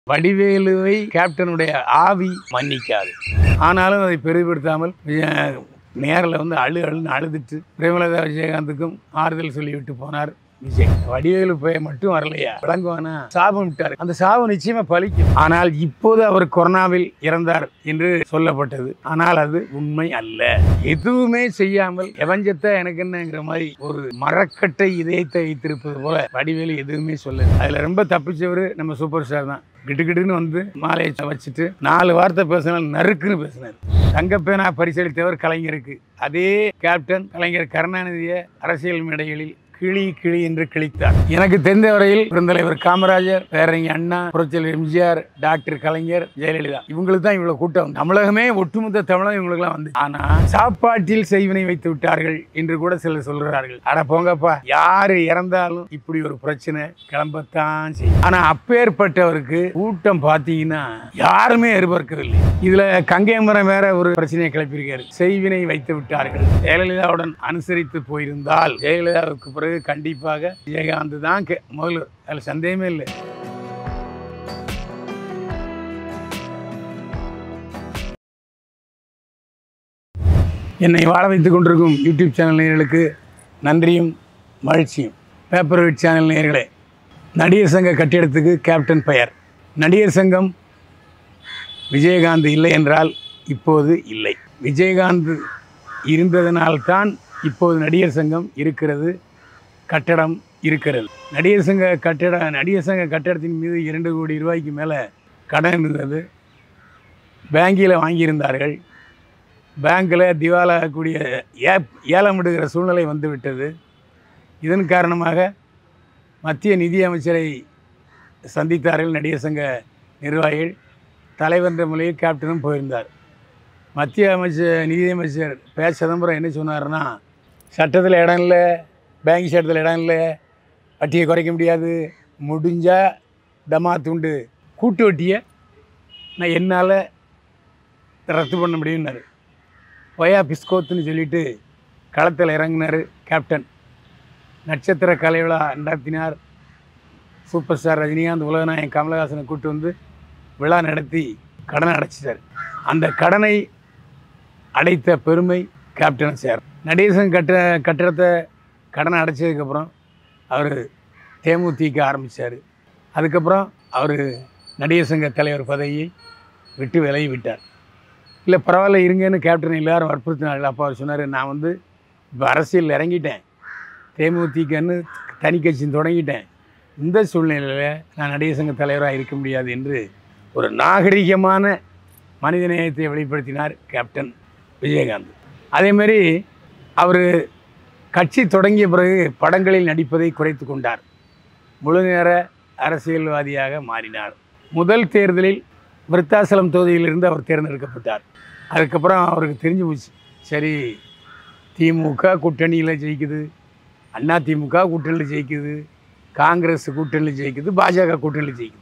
வடிவேலுவை கேப்டனுடைய ஆவி மன்னிக்காது ஆனாலும் அதை பெரிதுபடுத்தாமல் நேரில் வந்து அழு அழுன்னு அழுதுட்டு பிரேமலதா விஜயகாந்துக்கும் ஆறுதல் சொல்லிவிட்டு போனார் விஜய் வடிவேலு போய் மட்டும் வரலையா விளங்குவானா சாபம் விட்டார் அந்த சாபம் நிச்சயமா பலிக்கும் ஆனால் இப்போது அவர் கொரோனாவில் இறந்தார் என்று சொல்லப்பட்டது ஆனால் அது உண்மை அல்ல எதுவுமே செய்யாமல் எவஞ்சத்தை எனக்கு என்னங்கிற மாதிரி ஒரு மரக்கட்டை இதயத்தை வைத்திருப்பது போல வடிவேலு எதுவுமே சொல்லல அதுல ரொம்ப தப்பிச்சவர் நம்ம சூப்பர் ஸ்டார் தான் கிட்டுக்கிட்டுன்னு வந்து மாலையை வச்சுட்டு நாலு வார்த்தை பேசினால் நறுக்குன்னு பேசினார் தங்கப்பேனா பரிசளித்தவர் கலைஞருக்கு அதே கேப்டன் கலைஞர் கருணாநிதியை அரசியல் மேடைகளில் கிளி கிளி என்று கிழித்தார் எனக்கு தெரிந்த வரையில் பெருந்தலைவர் காமராஜர் பேரறிஞர் அண்ணா புரட்சியர் எம்ஜிஆர் டாக்டர் கலைஞர் ஜெயலலிதா இவங்களுக்கு தான் இவ்வளவு கூட்டம் வந்து. தமிழகமே ஒட்டுமொத்த தமிழகம் இவங்களுக்குலாம் வந்து ஆனா சாப்பாட்டில் செய்வினை வைத்து விட்டார்கள் என்று கூட சிலர் சொல்கிறார்கள் அட போங்கப்பா யாரு இறந்தாலும் இப்படி ஒரு பிரச்சனை கிளம்பத்தான் செய்யும் ஆனா அப்பேற்பட்டவருக்கு கூட்டம் பாத்தீங்கன்னா யாருமே எதிர்பார்க்கவில்லை இதுல கங்கைமரம் வேற ஒரு பிரச்சனையை கிளப்பியிருக்காரு செய்வினை வைத்து விட்டார்கள் ஜெயலலிதாவுடன் அனுசரித்து போயிருந்தால் ஜெயலலிதாவுக்கு பிறகு கண்டிப்பாக விஜயகாந்த் தான் கே- முதல்வர் அதில் சந்தேகமே இல்லை என்னை வாழ வைத்துக் கொண்டிருக்கும் யூடியூப் சேனல் நேயர்களுக்கு நன்றியும் மகிழ்ச்சியும் பேப்பர் வெயிட் சேனல் நேயர்களே நடிகர் சங்க கட்டிடத்துக்கு கேப்டன் பெயர் நடிகர் சங்கம் விஜயகாந்த் இல்லை என்றால் இப்போது இல்லை விஜயகாந்த் இருந்ததனால்தான் இப்போது நடிகர் சங்கம் இருக்கிறது கட்டடம் இருக்கிறது நடிகர் சங்க கட்டிட நடிகர் சங்க கட்டடத்தின் மீது இரண்டு கோடி ரூபாய்க்கு மேலே கடன் இருந்தது பேங்கில் வாங்கியிருந்தார்கள் பேங்கில் திவாலாகக்கூடிய ஏ ஏலமிடுகிற சூழ்நிலை வந்துவிட்டது இதன் காரணமாக மத்திய நிதி அமைச்சரை சந்தித்தார்கள் நடிகர் சங்க நிர்வாகிகள் தலைவர் என்ற முறையில் கேப்டனும் போயிருந்தார் மத்திய அமைச்சர் நிதியமைச்சர் ப சிதம்பரம் என்ன சொன்னார்னா சட்டத்தில் இடம் இல்லை பேங்க் சட்டத்தில் இடம் இல்லை வட்டியை குறைக்க முடியாது முடிஞ்சால் டமா துண்டு கூட்டு வட்டியை நான் என்னால் ரத்து பண்ண முடியும்னாரு ஒயா பிஸ்கோத்துன்னு சொல்லிட்டு களத்தில் இறங்கினார் கேப்டன் நட்சத்திர கலை விழா நடத்தினார் சூப்பர் ஸ்டார் ரஜினிகாந்த் உலகநாயகன் கமலஹாசனை கூட்டு வந்து விழா நடத்தி கடனை அடைச்சிட்டார் அந்த கடனை அடைத்த பெருமை கேப்டன் சார் நடேசன் கட்ட கட்டடத்தை கடனை அடைச்சதுக்கப்புறம் அவர் தேமுதிக ஆரம்பித்தார் அதுக்கப்புறம் அவர் நடிகர் சங்க தலைவர் பதவியை விட்டு விலகி விட்டார் இல்லை பரவாயில்ல இருங்கன்னு கேப்டன் எல்லாரும் வற்புறுத்தினார்கள் அப்போ அவர் சொன்னார் நான் வந்து இப்போ அரசியல் இறங்கிட்டேன் தேமுதிகன்னு தனி கட்சி தொடங்கிட்டேன் இந்த சூழ்நிலையில் நான் நடிகர் சங்க தலைவராக இருக்க முடியாது என்று ஒரு நாகரிகமான மனிதநேயத்தை வெளிப்படுத்தினார் கேப்டன் விஜயகாந்த் அதேமாரி அவர் கட்சி தொடங்கிய பிறகு படங்களில் நடிப்பதை குறைத்து கொண்டார் முழு நேர அரசியல்வாதியாக மாறினார் முதல் தேர்தலில் விருத்தாசலம் தொகுதியிலிருந்து அவர் தேர்ந்தெடுக்கப்பட்டார் அதுக்கப்புறம் அவருக்கு தெரிஞ்சு போச்சு சரி திமுக கூட்டணியில் ஜெயிக்குது அண்ணா திமுக கூட்டணியில் ஜெயிக்குது காங்கிரஸ் கூட்டணியில் ஜெயிக்குது பாஜக கூட்டணியில் ஜெயிக்குது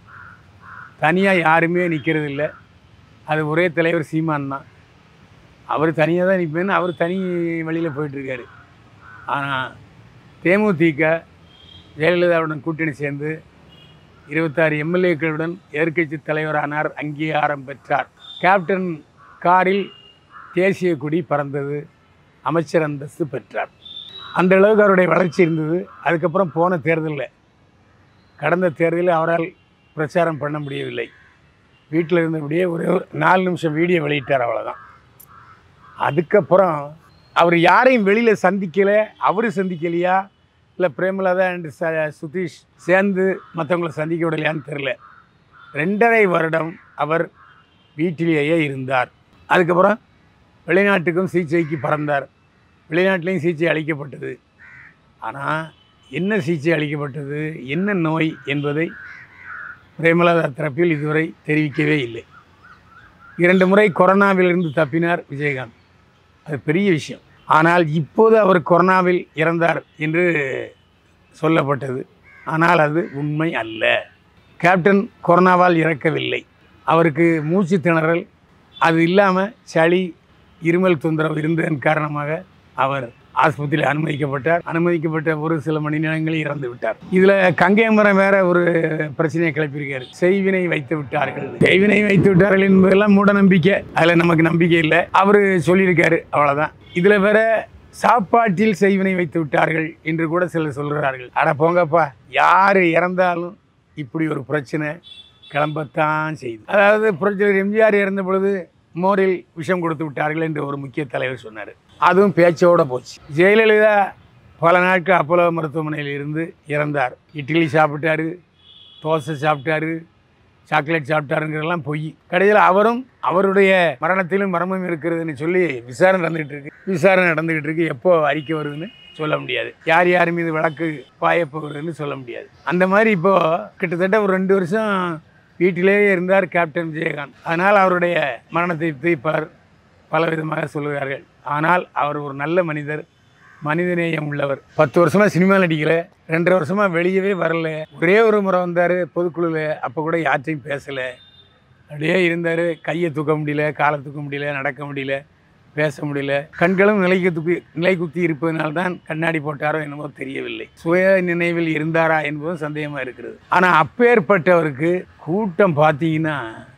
தனியாக யாருமே நிற்கிறது இல்லை அது ஒரே தலைவர் சீமான் தான் அவர் தனியாக தான் நிற்பேன்னு அவர் தனி வழியில் போயிட்டுருக்காரு ஆனால் தேமுதிக ஜெயலலிதாவுடன் கூட்டணி சேர்ந்து இருபத்தாறு எம்எல்ஏக்களுடன் எதிர்க்கட்சி தலைவரானார் அங்கீகாரம் பெற்றார் கேப்டன் காரில் தேசிய கொடி பறந்தது அமைச்சர் அந்தஸ்து பெற்றார் அந்த அளவுக்கு அவருடைய வளர்ச்சி இருந்தது அதுக்கப்புறம் போன தேர்தலில் கடந்த தேர்தலில் அவரால் பிரச்சாரம் பண்ண முடியவில்லை வீட்டில் இருந்தபடியே ஒரே ஒரு நாலு நிமிஷம் வீடியோ வெளியிட்டார் அவ்வளோதான் அதுக்கப்புறம் அவர் யாரையும் வெளியில் சந்திக்கலை அவர் சந்திக்கலையா இல்லை பிரேமலதா அண்ட் ச சுதீஷ் சேர்ந்து மற்றவங்களை சந்திக்க விடலையான்னு தெரில ரெண்டரை வருடம் அவர் வீட்டிலேயே இருந்தார் அதுக்கப்புறம் வெளிநாட்டுக்கும் சிகிச்சைக்கு பறந்தார் வெளிநாட்டிலையும் சிகிச்சை அளிக்கப்பட்டது ஆனால் என்ன சிகிச்சை அளிக்கப்பட்டது என்ன நோய் என்பதை பிரேமலதா தரப்பில் இதுவரை தெரிவிக்கவே இல்லை இரண்டு முறை கொரோனாவிலிருந்து தப்பினார் விஜயகாந்த் அது பெரிய விஷயம் ஆனால் இப்போது அவர் கொரோனாவில் இறந்தார் என்று சொல்லப்பட்டது ஆனால் அது உண்மை அல்ல கேப்டன் கொரோனாவால் இறக்கவில்லை அவருக்கு மூச்சு திணறல் அது இல்லாமல் சளி இருமல் தொந்தரவு இருந்ததன் காரணமாக அவர் ஆஸ்பத்திரியில் அனுமதிக்கப்பட்டார் அனுமதிக்கப்பட்ட ஒரு சில மணி நேரங்களில் இறந்து விட்டார் இதில் கங்கையமரம் வேற ஒரு பிரச்சனையை கிளப்பியிருக்காரு செய்வினை வைத்து விட்டார்கள் செய்வினை வைத்து விட்டார்கள் என்பதெல்லாம் மூட நம்பிக்கை அதில் நமக்கு நம்பிக்கை இல்லை அவர் சொல்லியிருக்காரு அவ்வளோதான் இதில் வேற சாப்பாட்டில் செய்வினை வைத்து விட்டார்கள் என்று கூட சிலர் சொல்கிறார்கள் அட போங்கப்பா யார் இறந்தாலும் இப்படி ஒரு பிரச்சனை கிளம்பத்தான் செய்யுது அதாவது புரட்சியர் எம்ஜிஆர் இறந்த பொழுது மோரில் விஷம் கொடுத்து விட்டார்கள் என்று ஒரு முக்கிய தலைவர் சொன்னார் அதுவும் பேச்சோட போச்சு ஜெயலலிதா பல நாட்கள் அப்போலோ மருத்துவமனையில் இருந்து இறந்தார் இட்லி சாப்பிட்டாரு தோசை சாப்பிட்டாரு சாக்லேட் சாப்பிட்டாருங்கிறதெல்லாம் பொய் கடைசியில் அவரும் அவருடைய மரணத்திலும் மர்மம் இருக்கிறதுன்னு சொல்லி விசாரணை நடந்துகிட்டு இருக்கு விசாரணை நடந்துகிட்டு இருக்கு எப்போ அறிக்கை வருதுன்னு சொல்ல முடியாது யார் யார் மீது வழக்கு பாயப்போகுதுன்னு சொல்ல முடியாது அந்த மாதிரி இப்போ கிட்டத்தட்ட ஒரு ரெண்டு வருஷம் வீட்டிலேயே இருந்தார் கேப்டன் விஜயகாந்த் அதனால் அவருடைய மரணத்தை பற்றி பலர் பல விதமாக சொல்லுகிறார்கள் ஆனால் அவர் ஒரு நல்ல மனிதர் மனிதநேயம் உள்ளவர் பத்து வருஷமா சினிமா நடிக்கல ரெண்டரை வருஷமா வெளியவே வரல ஒரே ஒரு முறை வந்தார் பொதுக்குழுவில் அப்போ கூட யார்ட்டையும் பேசலை அப்படியே இருந்தார் கையை தூக்க முடியல காலை தூக்க முடியல நடக்க முடியல பேச முடியல கண்களும் நிலைக்கு தூக்கி நிலை குத்தி இருப்பதனால தான் கண்ணாடி போட்டாரோ என்னமோ தெரியவில்லை சுய நினைவில் இருந்தாரா என்பதும் சந்தேகமாக இருக்கிறது ஆனால் அப்பேற்பட்டவருக்கு கூட்டம் பார்த்தீங்கன்னா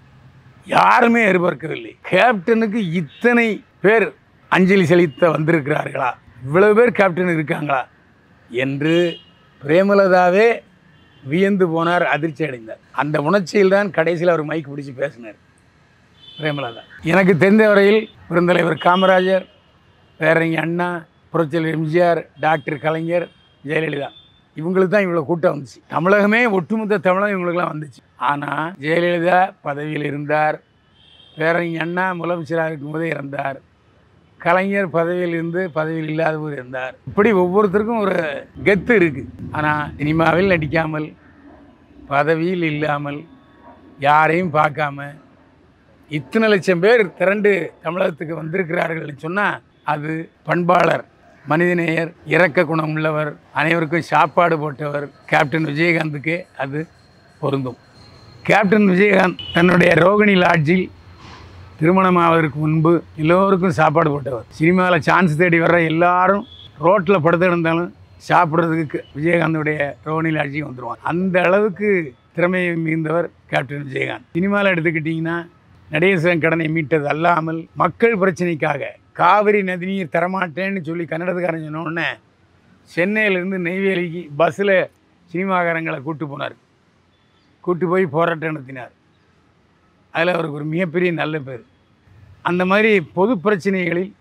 யாருமே எதிர்பார்க்கவில்லை கேப்டனுக்கு இத்தனை பேர் அஞ்சலி செலுத்த வந்திருக்கிறார்களா இவ்வளவு பேர் கேப்டன் இருக்காங்களா என்று பிரேமலதாவே வியந்து போனார் அதிர்ச்சி அடைந்தார் அந்த உணர்ச்சியில் தான் கடைசியில் அவர் மைக் பிடிச்சி பேசினார் பிரேமலதா எனக்கு தெரிந்த வரையில் பெருந்தலைவர் காமராஜர் பேரறிஞர் அண்ணா புரட்சியர் எம்ஜிஆர் டாக்டர் கலைஞர் ஜெயலலிதா இவங்களுக்கு தான் இவ்வளோ கூட்டம் வந்துச்சு தமிழகமே ஒட்டுமொத்த தமிழகம் இவங்களுக்குலாம் வந்துச்சு ஆனால் ஜெயலலிதா பதவியில் இருந்தார் பேரறிஞர் அண்ணா முதலமைச்சராக இருக்கும்போதே இறந்தார் கலைஞர் பதவியில் இருந்து பதவியில் இல்லாத போது இருந்தார் இப்படி ஒவ்வொருத்தருக்கும் ஒரு கெத்து இருக்குது ஆனால் சினிமாவில் நடிக்காமல் பதவியில் இல்லாமல் யாரையும் பார்க்காம இத்தனை லட்சம் பேர் திரண்டு தமிழகத்துக்கு வந்திருக்கிறார்கள் சொன்னால் அது பண்பாளர் மனிதநேயர் இரக்க குணம் உள்ளவர் அனைவருக்கும் சாப்பாடு போட்டவர் கேப்டன் விஜயகாந்துக்கே அது பொருந்தும் கேப்டன் விஜயகாந்த் தன்னுடைய ரோகிணி லாட்ஜில் திருமணமாவதற்கு முன்பு எல்லோருக்கும் சாப்பாடு போட்டவர் சினிமாவில் சான்ஸ் தேடி வர்ற எல்லாரும் ரோட்டில் படுத்து இருந்தாலும் சாப்பிட்றதுக்கு விஜயகாந்தோடைய ரோகிணி லாட்ஜிக்கு வந்துடுவாங்க அந்த அளவுக்கு திறமையை மீந்தவர் கேப்டன் விஜயகாந்த் சினிமாவில் எடுத்துக்கிட்டிங்கன்னா நடேசன் கடனை மீட்டது அல்லாமல் மக்கள் பிரச்சனைக்காக காவிரி நதிநீர் தரமாட்டேன்னு சொல்லி கன்னடத்துக்காரன் சொன்ன உடனே சென்னையிலேருந்து நெய்வேலிக்கு பஸ்ஸில் சினிமாக்காரங்களை கூட்டு போனார் கூட்டு போய் போராட்டம் நடத்தினார் அதில் அவருக்கு ஒரு மிகப்பெரிய நல்ல பேர் அந்த மாதிரி பொது பிரச்சனைகளில்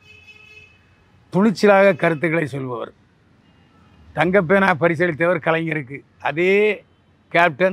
துணிச்சலாக கருத்துக்களை சொல்பவர் தங்கப்பேனா பரிசளித்தவர் கலைஞருக்கு அதே கேப்டன்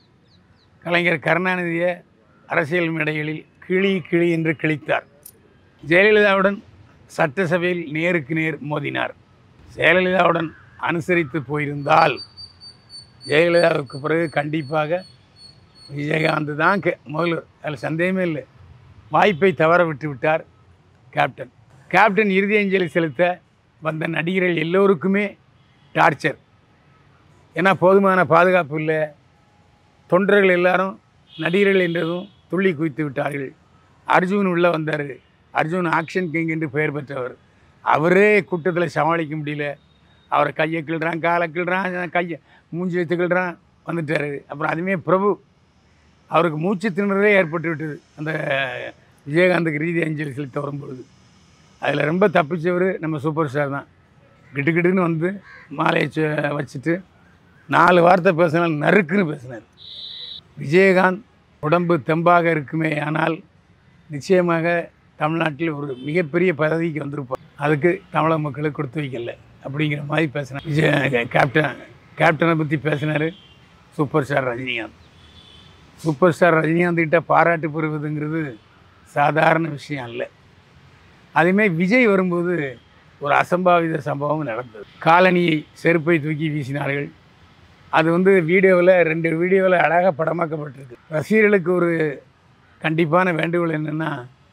கலைஞர் கருணாநிதியை அரசியல் மேடைகளில் கிளி கிளி என்று கிழித்தார் ஜெயலலிதாவுடன் சட்டசபையில் நேருக்கு நேர் மோதினார் ஜெயலலிதாவுடன் அனுசரித்து போயிருந்தால் ஜெயலலிதாவுக்கு பிறகு கண்டிப்பாக விஜயகாந்த் தான் கே முதல்வர் அதில் சந்தேகமே இல்லை வாய்ப்பை தவற விட்டு விட்டார் கேப்டன் கேப்டன் இறுதி அஞ்சலி செலுத்த வந்த நடிகர்கள் எல்லோருக்குமே டார்ச்சர் ஏன்னா போதுமான பாதுகாப்பு இல்லை தொண்டர்கள் எல்லாரும் நடிகர்கள் என்றதும் துள்ளி குவித்து விட்டார்கள் அர்ஜுன் உள்ளே வந்தார் அர்ஜுன் ஆக்ஷன் கிங் என்று பெயர் பெற்றவர் அவரே கூட்டத்தில் சமாளிக்க முடியல அவரை கையை கிள்றான் காலை கிள்றான் கையை மூஞ்சி வச்சு கிள்றான் வந்துட்டார் அப்புறம் அதுவுமே பிரபு அவருக்கு மூச்சு திணறலே ஏற்பட்டு விட்டது அந்த விஜயகாந்துக்கு ரீதி அஞ்சலி செலுத்த வரும்பொழுது அதில் ரொம்ப தப்பிச்சவர் நம்ம சூப்பர் ஸ்டார் தான் கிட்டு கிட்டுன்னு வந்து மாலையை சு- வச்சுட்டு நாலு வார்த்தை பேசினால் நறுக்குன்னு பேசினார் விஜயகாந்த் உடம்பு தெம்பாக இருக்குமே ஆனால் நிச்சயமாக தமிழ்நாட்டில் ஒரு மிகப்பெரிய பதவிக்கு வந்திருப்பார் அதுக்கு தமிழக மக்களுக்கு கொடுத்து வைக்கல அப்படிங்கிற மாதிரி பேசினார் விஜய கேப்டன் கேப்டனை பற்றி பேசினார் super star Rajinikanth super star Rajinikanth கிட்ட பாராட்டு பெறுவதுங்கிறது சாதாரண விஷயம் அல்ல அதேமாதிரி விஜய் வரும்போது ஒரு அசம்பாவித சம்பவம் நடந்தது காலனியை செருப்பை தூக்கி வீசினார்கள் அது வந்து வீடியோவில் ரெண்டு வீடியோவில் அழகாக படமாக்கப்பட்டிருக்கு ரசிகர்களுக்கு ஒரு கண்டிப்பான வேண்டுகோள் என்னென்னா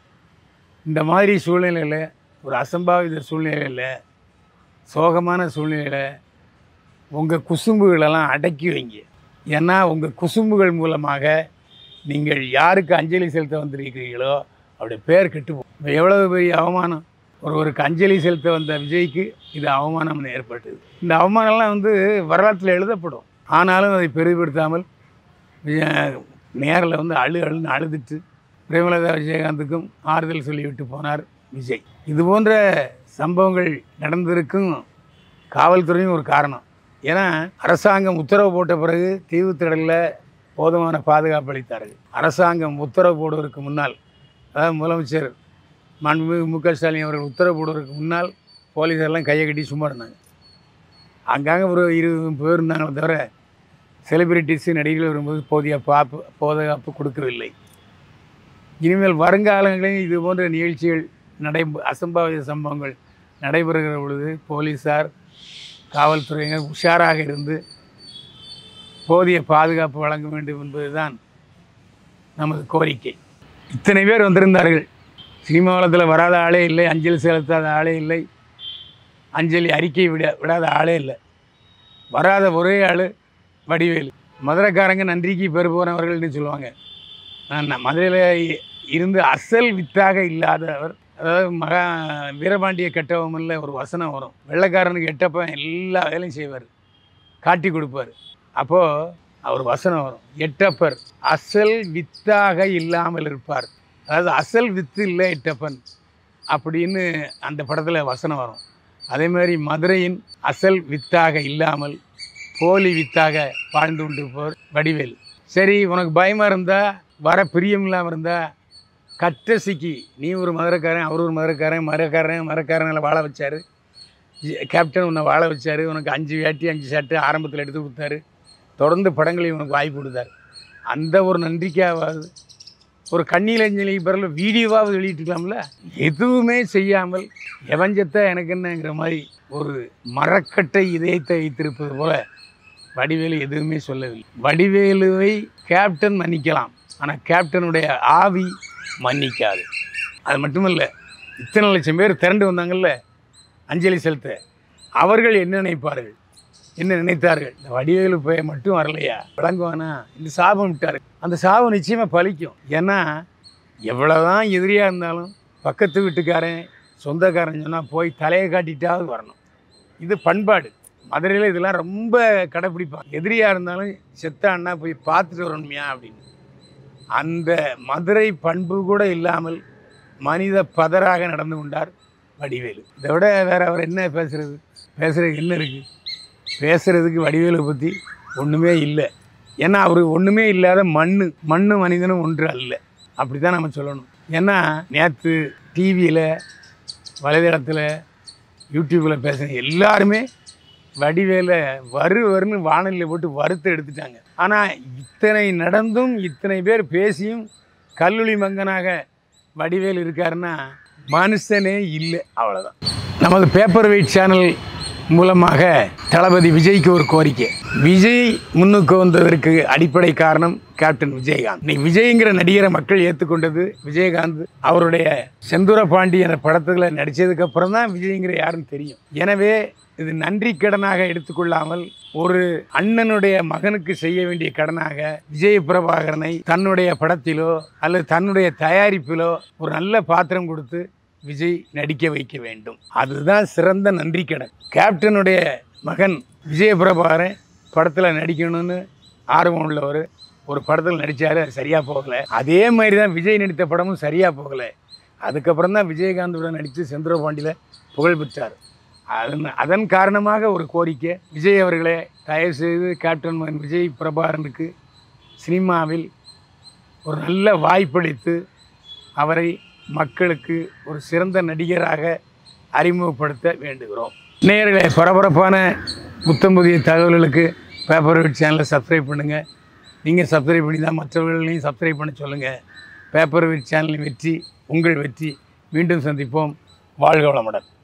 இந்த மாதிரி சூழ்நிலையில் ஒரு அசம்பாவித சூழ்நிலையில் சோகமான சூழ்நிலையில் உங்கள் குசும்புகளெல்லாம் அடக்கி வைங்க ஏன்னா உங்கள் குசும்புகள் மூலமாக நீங்கள் யாருக்கு அஞ்சலி செலுத்த வந்திருக்கிறீர்களோ அவருடைய பேர் கெட்டு போகும் எவ்வளவு பெரிய அவமானம் ஒருவருக்கு அஞ்சலி செலுத்த வந்த விஜய்க்கு இது அவமானம் ஏற்பட்டது இந்த அவமானம்லாம் வந்து வரலாற்றில் எழுதப்படும் ஆனாலும் அதை பெரிதுபடுத்தாமல் விஜய் நேரில் வந்து அழு அழுன்னு அழுதுட்டு பிரேமலதா விஜயகாந்துக்கும் ஆறுதல் சொல்லிவிட்டு போனார் விஜய் இது போன்ற சம்பவங்கள் நடந்திருக்கும் காவல்துறையும் ஒரு காரணம் ஏன்னா அரசாங்கம் உத்தரவு போட்ட பிறகு தீவுத்திடலில் போதுமான பாதுகாப்பு அளித்தார்கள் அரசாங்கம் உத்தரவு போடுவதற்கு முன்னால் அதாவது முதலமைச்சர் மாண்புமிகு மு க ஸ்டாலின் அவர்கள் உத்தரவு போடுவதற்கு முன்னால் போலீஸாரெல்லாம் கையை கட்டி சும்மா இருந்தாங்க அங்கங்கே ஒரு இருபது பேர் இருந்தாங்களே தவிர செலிபிரிட்டிஸு நடிகர்கள் வரும்போது போதிய பாப்பு பாதுகாப்பு கொடுக்கவில்லை இனிமேல் வருங்காலங்களில் இது போன்ற நிகழ்ச்சிகள் நடை அசம்பாவித சம்பவங்கள் நடைபெறுகிற பொழுது போலீஸார் காவல்துறையினர் உஷாராக இருந்து போதிய பாதுகாப்பு வழங்க வேண்டும் என்பதுதான் நமது கோரிக்கை இத்தனை பேர் வந்திருந்தார்கள் சினிமாவளத்தில் வராத ஆளே இல்லை அஞ்சலி செலுத்தாத ஆளே இல்லை அஞ்சலி அறிக்கை விட விடாத ஆளே இல்லை வராத ஒரே ஆள் வடிவேலு மதுரைக்காரங்க நன்றிக்கு பெறுபவனவர்கள்னு சொல்லுவாங்க நான் மதுரையில் இருந்து அசல் வித்தாக இல்லாதவர் அதாவது மகா வீரபாண்டிய கெட்டவமில்ல ஒரு வசனம் வரும் வெள்ளைக்காரனுக்கு எட்டப்பன் எல்லா வேலையும் செய்வார் காட்டி கொடுப்பார் அப்போது அவர் வசனம் வரும் எட்டப்பர் அசல் வித்தாக இல்லாமல் இருப்பார் அதாவது அசல் வித்து இல்லை எட்டப்பன் அப்படின்னு அந்த படத்தில் வசனம் வரும் அதே மாதிரி மதுரையின் அசல் வித்தாக இல்லாமல் போலி வித்தாக வாழ்ந்து கொண்டிருப்பவர் வடிவேல் சரி உனக்கு பயமாக இருந்தால் வர பிரியம் இல்லாமல் இருந்தால் கட்டசிக்கு நீ ஒரு மதுரைக்காரன் அவர் ஒரு மதுரைக்காரன் மதுரைக்காரன் மதுரைக்காரனில் வாழ வச்சார் கேப்டன் உன்னை வாழ வச்சார் உனக்கு அஞ்சு வேட்டி அஞ்சு சட்டை ஆரம்பத்தில் எடுத்து கொடுத்தாரு தொடர்ந்து படங்களையும் உனக்கு வாய்ப்பு கொடுத்தாரு அந்த ஒரு நன்றிக்காவது ஒரு கண்ணீலஞ்சலி பிறகு வீடியோவாவது வெளியிட்டுக்கலாம்ல எதுவுமே செய்யாமல் எவஞ்சத்தை எனக்கு என்னங்கிற மாதிரி ஒரு மரக்கட்டை இதயத்தை வைத்திருப்பது போல வடிவேலு எதுவுமே சொல்லவில்லை வடிவேலுவை கேப்டன் மன்னிக்கலாம் ஆனால் கேப்டனுடைய ஆவி மன்னிக்காது அது மட்டுமல்ல இத்தனை லட்சம் பேர் திரண்டு வந்தாங்கல்ல அஞ்சலி செலுத்த அவர்கள் என்ன நினைப்பார்கள் என்ன நினைத்தார்கள் இந்த வடிவேலு போய் மட்டும் வரலையா விளங்குவானா இந்த சாபம் விட்டார் அந்த சாபம் நிச்சயமாக பலிக்கும் ஏன்னா எவ்வளோதான் எதிரியாக இருந்தாலும் பக்கத்து வீட்டுக்காரன் சொந்தக்காரன் சொன்னால் போய் தலையை காட்டிட்டாவது வரணும் இது பண்பாடு மதுரையில் இதெல்லாம் ரொம்ப கடைப்பிடிப்பாங்க எதிரியாக இருந்தாலும் செத்த அண்ணா போய் பார்த்துட்டு வரணுமியா அப்படின்னு அந்த மதுரை பண்பு கூட இல்லாமல் மனித பதராக நடந்து கொண்டார் வடிவேலு இதை விட வேறு அவர் என்ன பேசுகிறது பேசுகிறதுக்கு என்ன இருக்குது பேசுகிறதுக்கு வடிவேலை பற்றி ஒன்றுமே இல்லை ஏன்னா அவர் ஒன்றுமே இல்லாத மண் மண் மனிதனும் ஒன்று அல்ல அப்படி தான் நம்ம சொல்லணும் ஏன்னா நேற்று டிவியில் வலைதளத்தில் யூடியூப்பில் பேசுகிற எல்லாருமே வடிவேலை வரு வருன்னு வானலில் போட்டு வறுத்து எடுத்துட்டாங்க ஆனால் இத்தனை நடந்தும் இத்தனை பேர் பேசியும் கல்லூரி மங்கனாக வடிவேல் இருக்காருன்னா மனுஷனே இல்லை அவ்வளோதான் நமது பேப்பர் வெயிட் சேனல் மூலமாக தளபதி விஜய்க்கு ஒரு கோரிக்கை விஜய் முன்னுக்கு வந்ததற்கு அடிப்படை காரணம் கேப்டன் விஜயகாந்த் இன்னைக்கு விஜய்ங்கிற நடிகரை மக்கள் ஏற்றுக்கொண்டது விஜயகாந்த் அவருடைய செந்தூர பாண்டி என்ற படத்துல நடித்ததுக்கு அப்புறம் தான் விஜய்ங்கிற யாருன்னு தெரியும் எனவே இது நன்றி கடனாக எடுத்துக்கொள்ளாமல் ஒரு அண்ணனுடைய மகனுக்கு செய்ய வேண்டிய கடனாக விஜய பிரபாகரனை தன்னுடைய படத்திலோ அல்லது தன்னுடைய தயாரிப்பிலோ ஒரு நல்ல பாத்திரம் கொடுத்து விஜய் நடிக்க வைக்க வேண்டும் அதுதான் சிறந்த நன்றி கடன் கேப்டனுடைய மகன் விஜய பிரபாகரன் படத்தில் நடிக்கணும்னு ஆர்வம் உள்ளவர் ஒரு படத்தில் நடித்தார் அது சரியாக போகலை அதே மாதிரி தான் விஜய் நடித்த படமும் சரியாக போகலை அதுக்கப்புறம் தான் விஜயகாந்தோட நடித்து செந்திரபாண்டியில் புகழ் பெற்றார் அதன் அதன் காரணமாக ஒரு கோரிக்கை விஜய் அவர்களே தயவுசெய்து கேப்டன் மகன் விஜய் பிரபாகரனுக்கு சினிமாவில் ஒரு நல்ல வாய்ப்பளித்து அவரை மக்களுக்கு ஒரு சிறந்த நடிகராக அறிமுகப்படுத்த வேண்டுகிறோம் நேயர்களே பரபரப்பான புத்தம் புதிய தகவல்களுக்கு பேப்பர் வெட் சேனலை சப்ஸ்கிரைப் பண்ணுங்கள் நீங்கள் சப்ஸ்கிரைப் பண்ணி தான் மற்றவர்களையும் சப்ஸ்கிரைப் பண்ண சொல்லுங்கள் பேப்பர் வெட் சேனலின் வெற்றி உங்கள் வெற்றி மீண்டும் சந்திப்போம் வாழ்க வளமுடன்